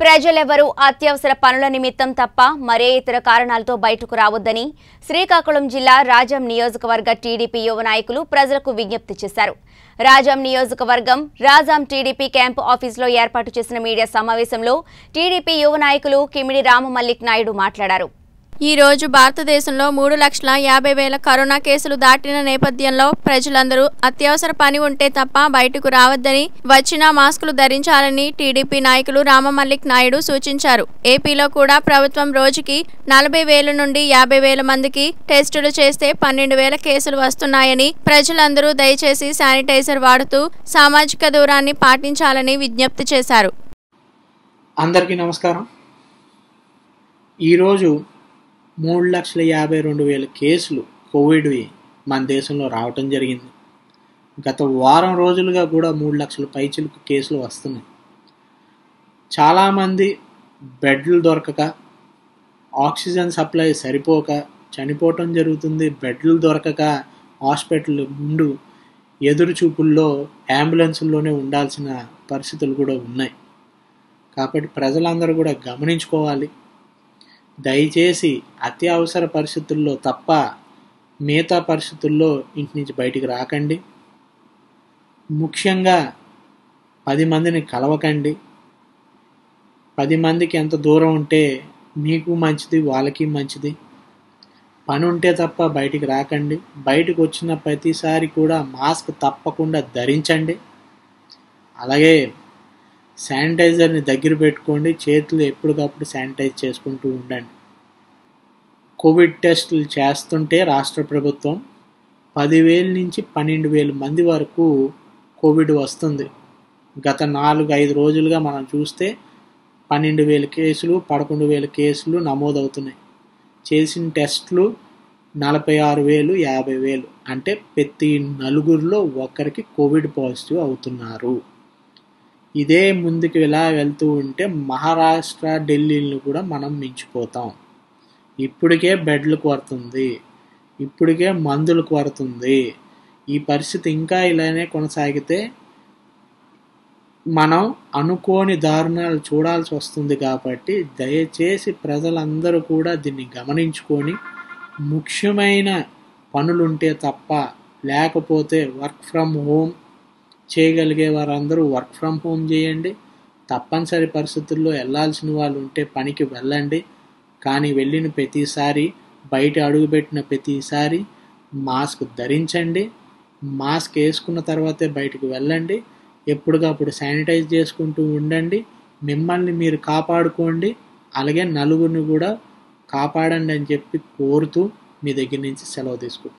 ప్రజలెవరూ అత్యవసర పనుల నిమిత్తం తప్ప మరే ఇతర కారణాలతో బయటకు రావద్దని శ్రీకాకుళం జిల్లా రాజం నియోజకవర్గ టీడీపీ యువ నాయకులు ప్రజలకు విజ్ఞప్తి చేశారు రాజం నియోజకవర్గం రాజాం టీడీపీ క్యాంపు ఆఫీసులో ఏర్పాటు చేసిన మీడియా సమావేశంలో టీడీపీ యువ నాయకులు కిమిడి రామమల్లిక్ నాయుడు మాట్లాడారు ఈ రోజు భారతదేశంలో మూడు లక్షల యాభై వేల కరోనా కేసులు దాటిన నేపథ్యంలో ప్రజలందరూ అత్యవసర పని ఉంటే తప్ప బయటకు రావద్దని వచ్చిన మాస్కులు ధరించాలని టీడీపీ నాయకులు రామమల్లిక్ నాయుడు సూచించారు ఏపీలో కూడా ప్రభుత్వం రోజుకి నలభై వేల నుండి యాభై వేల మందికి టెస్టులు చేస్తే పన్నెండు వేల కేసులు వస్తున్నాయని ప్రజలందరూ దయచేసి శానిటైజర్ వాడుతూ సామాజిక దూరాన్ని పాటించాలని విజ్ఞప్తి చేశారు అందరికీ నమస్కారం ఈరోజు మూడు లక్షల యాభై రెండు వేల కేసులు కోవిడ్వి మన దేశంలో రావటం జరిగింది గత వారం రోజులుగా కూడా మూడు లక్షల పైచిలకు కేసులు వస్తున్నాయి చాలామంది బెడ్లు దొరకక ఆక్సిజన్ సప్లై సరిపోక చనిపోవటం జరుగుతుంది బెడ్లు దొరకక హాస్పిటల్ ముందు ఎదురు చూపుల్లో అంబులెన్సుల్లోనే ఉండాల్సిన పరిస్థితులు కూడా ఉన్నాయి కాబట్టి ప్రజలందరూ కూడా గమనించుకోవాలి దయచేసి అత్యవసర పరిస్థితుల్లో తప్ప మిగతా పరిస్థితుల్లో ఇంటి నుంచి బయటికి రాకండి ముఖ్యంగా పది మందిని కలవకండి పది మందికి ఎంత దూరం ఉంటే మీకు మంచిది వాళ్ళకి మంచిది పని ఉంటే తప్ప బయటికి రాకండి బయటకు వచ్చిన ప్రతిసారి కూడా మాస్క్ తప్పకుండా ధరించండి అలాగే శానిటైజర్ని దగ్గర పెట్టుకోండి చేతులు ఎప్పటికప్పుడు శానిటైజ్ చేసుకుంటూ ఉండండి కోవిడ్ టెస్టులు చేస్తుంటే రాష్ట్ర ప్రభుత్వం పదివేల నుంచి పన్నెండు వేల మంది వరకు కోవిడ్ వస్తుంది గత నాలుగు ఐదు రోజులుగా మనం చూస్తే పన్నెండు వేల కేసులు పదకొండు వేల కేసులు నమోదవుతున్నాయి చేసిన టెస్టులు నలభై ఆరు వేలు యాభై వేలు అంటే ప్రతి నలుగురిలో ఒక్కరికి కోవిడ్ పాజిటివ్ అవుతున్నారు ఇదే ముందుకు ఇలా వెళ్తూ ఉంటే మహారాష్ట్ర ఢిల్లీని కూడా మనం మించిపోతాం ఇప్పటికే బెడ్లు కొరతుంది ఇప్పటికే మందులు కొరతుంది ఈ పరిస్థితి ఇంకా ఇలానే కొనసాగితే మనం అనుకోని దారుణాలు చూడాల్సి వస్తుంది కాబట్టి దయచేసి ప్రజలందరూ కూడా దీన్ని గమనించుకొని ముఖ్యమైన పనులుంటే తప్ప లేకపోతే వర్క్ ఫ్రమ్ హోమ్ చేయగలిగే వారందరూ వర్క్ ఫ్రమ్ హోమ్ చేయండి తప్పనిసరి పరిస్థితుల్లో వెళ్ళాల్సిన వాళ్ళు ఉంటే పనికి వెళ్ళండి కానీ వెళ్ళిన ప్రతిసారి బయట అడుగుపెట్టిన ప్రతిసారి మాస్క్ ధరించండి మాస్క్ వేసుకున్న తర్వాతే బయటకు వెళ్ళండి ఎప్పటికప్పుడు శానిటైజ్ చేసుకుంటూ ఉండండి మిమ్మల్ని మీరు కాపాడుకోండి అలాగే నలుగురిని కూడా కాపాడండి అని చెప్పి కోరుతూ మీ దగ్గర నుంచి సెలవు తీసుకుంటాం